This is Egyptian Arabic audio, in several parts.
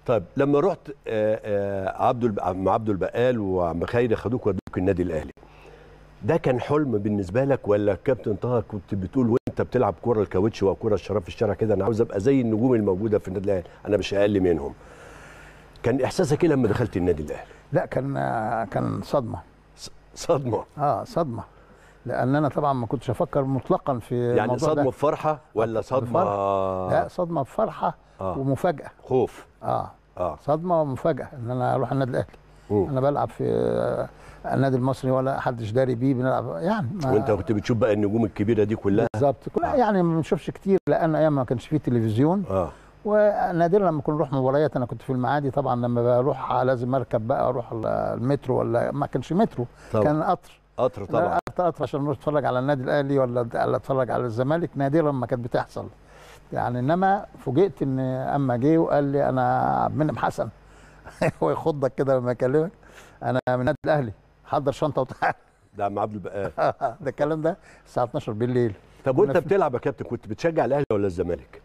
طيب لما رحت آه، آه، عبد الب- عم عبد البقال وعم خيري خدوك ودوك النادي الاهلي ده كان حلم بالنسبه لك ولا كابتن طه كنت بتقول وانت بتلعب كوره الكاوتش وكوره الشراب في الشارع كده انا عاوز ابقى زي النجوم الموجوده في النادي الاهلي انا مش اقل منهم كان احساسك ايه لما دخلت النادي الاهلي لا كان كان صدمه ص- صدمه اه صدمه لان انا طبعا ما كنتش افكر مطلقا في يعني الموضوع صدمه ده. بفرحه ولا صدمه لا صدمه بفرحه آه. ومفاجاه خوف اه اه صدمه ومفاجاه ان انا اروح النادي الاهلي مم. انا بلعب في آه، النادي المصري ولا حدش داري بيه بنلعب يعني ما- وانت كنت بتشوف بقى النجوم الكبيره دي كلها بالظبط كل- يعني ما بنشوفش كتير لان ايام ما كانش فيه تلفزيون اه ونادرا لما كنا نروح مباريات انا كنت في المعادي طبعا لما بروح لازم اركب بقى اروح المترو ولا ما كانش مترو طبعا. كان قطر قطر طبعا لا، قطر قطر عشان نروح نتفرج على النادي الاهلي ولا ولا اتفرج على الزمالك نادرا ما كانت بتحصل يعني انما فوجئت ان اما جه وقال لي انا عبد المنعم حسن هو يخضك كده لما يكلمك انا من النادي الاهلي حضر شنطه وتعالى ده عم عبد البقال ده الكلام ده الساعه 12 بالليل طب وانت كنا في- بتلعب يا كابتن كنت بتشجع الاهلي ولا الزمالك؟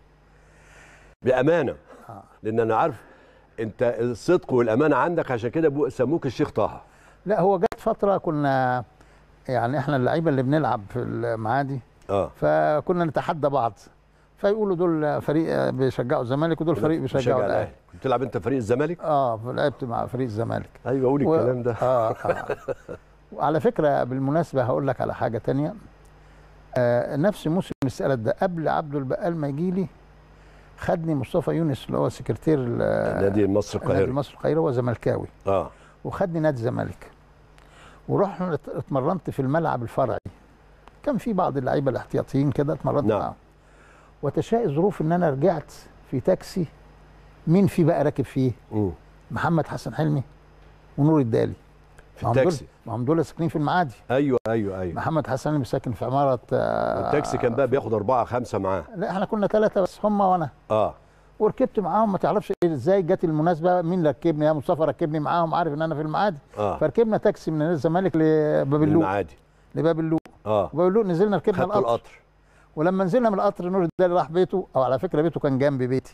بامانه آه. لان انا عارف انت الصدق والامانه عندك عشان كده بو- سموك الشيخ طه لا هو جت فتره كنا يعني احنا اللعيبه اللي بنلعب في المعادي اه فكنا نتحدى بعض فيقولوا دول فريق بيشجعوا الزمالك ودول فريق بيشجعوا الاهلي كنت بتلعب انت فريق الزمالك؟ اه لعبت مع فريق الزمالك ايوه قول و- الكلام ده اه, آه. وعلى فكره بالمناسبه هقول لك على حاجه تانية آه نفس موسم السنه ده قبل عبد البقال ما يجي لي خدني مصطفى يونس اللي هو سكرتير ال- نادي مصر نادي القاهره مصر القاهره هو زملكاوي اه وخدني نادي الزمالك ورحنا ات- اتمرنت في الملعب الفرعي كان في بعض اللعيبه الاحتياطيين كده اتمرنت نعم. معاهم وتشاء ظروف ان انا رجعت في تاكسي مين في بقى راكب فيه مم. محمد حسن حلمي ونور الدالي في ما هم دول- التاكسي ما هم دول ساكنين في المعادي ايوه ايوه ايوه محمد حسن حلمي ساكن في عماره آه، والتاكسي كان بقى بياخد اربعه خمسه معاه لا احنا كنا ثلاثه بس هم وانا اه وركبت معاهم ما تعرفش إيه ازاي جت المناسبه مين ركبني يا مصطفى ركبني معاهم عارف ان انا في المعادي اه فركبنا تاكسي من نادي الزمالك لباب اللوق المعادي لباب اللوق اه وباب اللوق نزلنا ركبنا خدت القطر القطر ولما نزلنا من القطر نور الدالي راح بيته او على فكره بيته كان جنب بيتي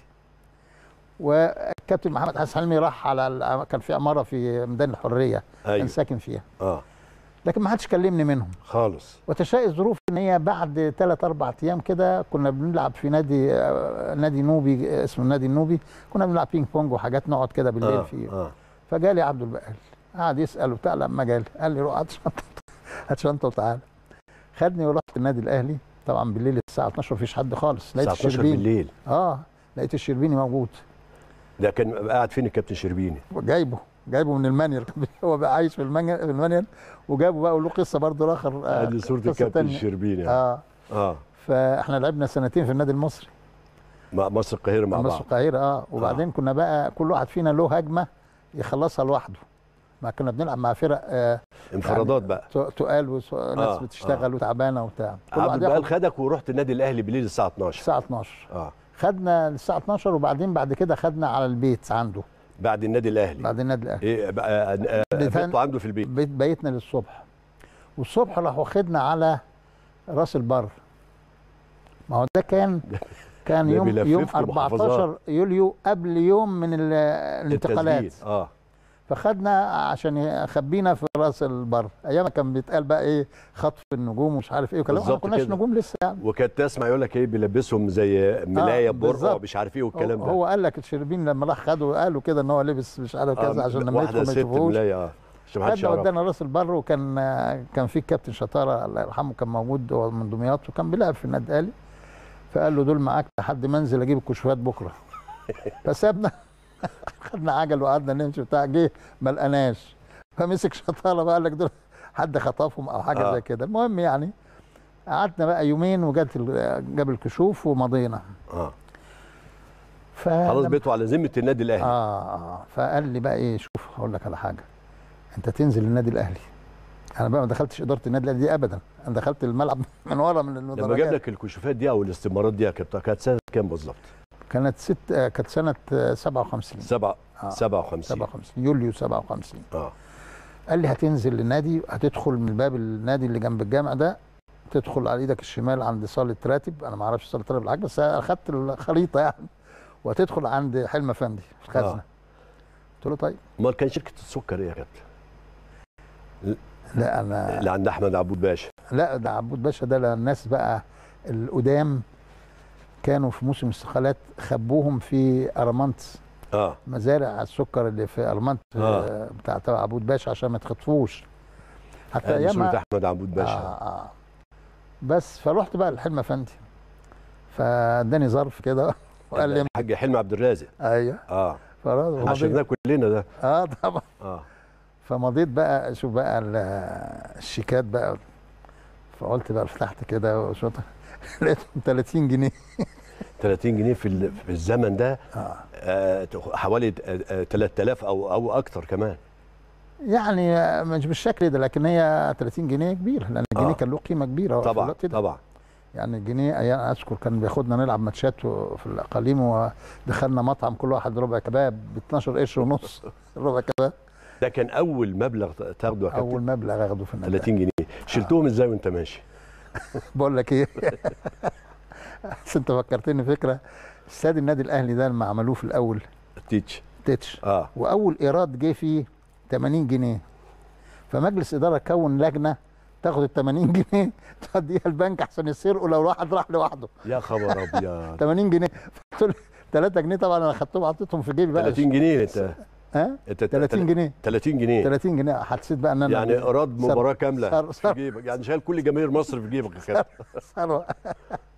والكابتن محمد حسن حلمي راح على ال- كان في عماره في ميدان الحريه كان ايوه ساكن فيها اه لكن ما حدش كلمني منهم خالص وتشاء الظروف ان هي بعد ثلاث اربع ايام كده كنا بنلعب في نادي آه، نادي نوبي آه، اسمه النادي النوبي كنا بنلعب بينج بونج وحاجات نقعد كده بالليل اه فيه اه فجالي عبد البقال قعد يسال وبتاع لما جالي قال لي روح هات شنطه هات شنطه وتعالى خدني ورحت النادي الاهلي طبعا بالليل الساعه 12 مفيش حد خالص لقيت الساعه 12 الشربيني بالليل اه لقيت الشربيني موجود ده كان قاعد فين الكابتن شربيني جايبه جايبه من المانيال هو بقى عايش في المانيال في المانيال وجابه بقى وله قصه برضه اخر آه، ادي صوره قصة الكابتن تانية. الشربيني اه اه فاحنا لعبنا سنتين في النادي المصري مع مصر القاهره مع مصر بعض القاهره اه وبعدين كنا بقى كل واحد فينا له هجمه يخلصها لوحده ما كنا بنلعب مع فرق آه انفرادات بقى تو- تقال وناس آه، بتشتغل وتعبانه وبتاع كل عبد واحد البقال ياخد خدك ورحت النادي الاهلي بالليل الساعه 12 الساعه 12 اه خدنا الساعه 12 وبعدين بعد كده خدنا على البيت عنده بعد النادي الاهلي بعد النادي الاهلي ايه بقى آه، آه، بيتهن- بيطلع عنده في البيت بيت بيتنا للصبح والصبح راح واخدنا على راس البر ما هو ده كان كان ده يوم يوم بيلففكم 14 محافظات. يوليو قبل يوم من ال- الانتقالات التسجيل. اه فخدنا عشان يخبينا في راس البر ايام كان بيتقال بقى ايه خطف النجوم ومش عارف ايه وكلام ما بالظبط كناش كده. نجوم لسه يعني وكانت تسمع يقول لك ايه بيلبسهم زي ملايه آه، برقع بالظبط. مش عارف ايه والكلام هو, ده هو قال لك الشربين لما راح خده قالوا كده ان هو لبس مش عارف كذا آه، عشان لما واحده يدخل ما ست يشوفوش ملايه اه عشان ما حدش خدنا يعرف ودانا راس البر وكان كان في كابتن شطاره الله يرحمه كان موجود هو من دمياط وكان بيلعب في النادي الاهلي فقال له دول معاك لحد ما انزل اجيب الكشوفات بكره فسابنا خدنا عجل وقعدنا نمشي بتاع جه ما لقناش فمسك شطاره بقى قال لك دول حد خطفهم او حاجه آه. زي كده المهم يعني قعدنا بقى يومين وجت ال- جاب الكشوف ومضينا اه فلما- خلاص بقيتوا على ذمه النادي الاهلي اه اه فقال لي بقى ايه شوف هقول لك على حاجه انت تنزل النادي الاهلي انا بقى ما دخلتش اداره النادي الاهلي دي ابدا انا دخلت الملعب من ورا من لما جاب المدرجات لك الكشوفات دي او الاستمارات دي يا كابتن كانت سنه كام بالظبط؟ كانت ست آه، كانت سنه آه، 57 سبعة آه. 57 57 يوليو 57 اه قال لي هتنزل للنادي هتدخل من باب النادي اللي جنب الجامع ده تدخل على ايدك الشمال عند صاله راتب انا ما اعرفش صاله راتب الحاج بس اخدت الخريطه يعني وهتدخل عند حلم افندي في الخزنه اه قلت له طيب امال كان شركه السكر ايه يا كابتن؟ لا انا اللي عند احمد عبود باشا لا ده عبود باشا ده الناس بقى القدام كانوا في موسم الاستقالات خبوهم في ارمنت اه مزارع السكر اللي في ارمنت آه. آه. بتاع تبع عبود باشا عشان ما يتخطفوش حتى آه ايامها مسؤولية احمد عبود باشا آه آه. بس فرحت بقى لحلم افندي فاداني ظرف كده وقال لي الحاج حلمي عبد الرازق ايوه اه فرحت احنا عشرناه كلنا ده اه طبعا اه فمضيت بقى شوف بقى ال- الشيكات بقى فقلت بقى فتحت كده وشوط لقيتهم 30 جنيه 30 جنيه في ال- في الزمن ده آه. آه حوالي آه، آه، 3000 او او اكتر كمان يعني مش بالشكل ده لكن هي 30 جنيه كبيره لان الجنيه آه. كان له قيمه كبيره في طبعا الوقت ده. طبعا يعني الجنيه ايام اذكر كان بياخدنا نلعب ماتشات في الاقاليم ودخلنا مطعم كل واحد ربع كباب ب 12 قرش ونص ربع كباب ده كان اول مبلغ تاخده يا كابتن اول مبلغ اخده في النادي 30 جنيه شلتهم ازاي وانت ماشي بقول لك ايه بس انت فكرتني فكره استاد النادي الاهلي ده لما عملوه في الاول التيتش تتش اه واول ايراد جه فيه 80 جنيه فمجلس اداره كون لجنه تاخد ال 80 جنيه توديها البنك احسن يسرقوا لو واحد راح لوحده يا خبر ابيض 80 جنيه قلت له 3 جنيه طبعا انا خدتهم حطيتهم في جيبي بقى 30 جنيه انت ها انت 30 جنيه 30 جنيه 30 جنيه حسيت بقى ان انا يعني ايراد صار- مباراه كامله صار- في صار- جيبك يعني شايل كل جماهير مصر في جيبك يا كابتن ثروه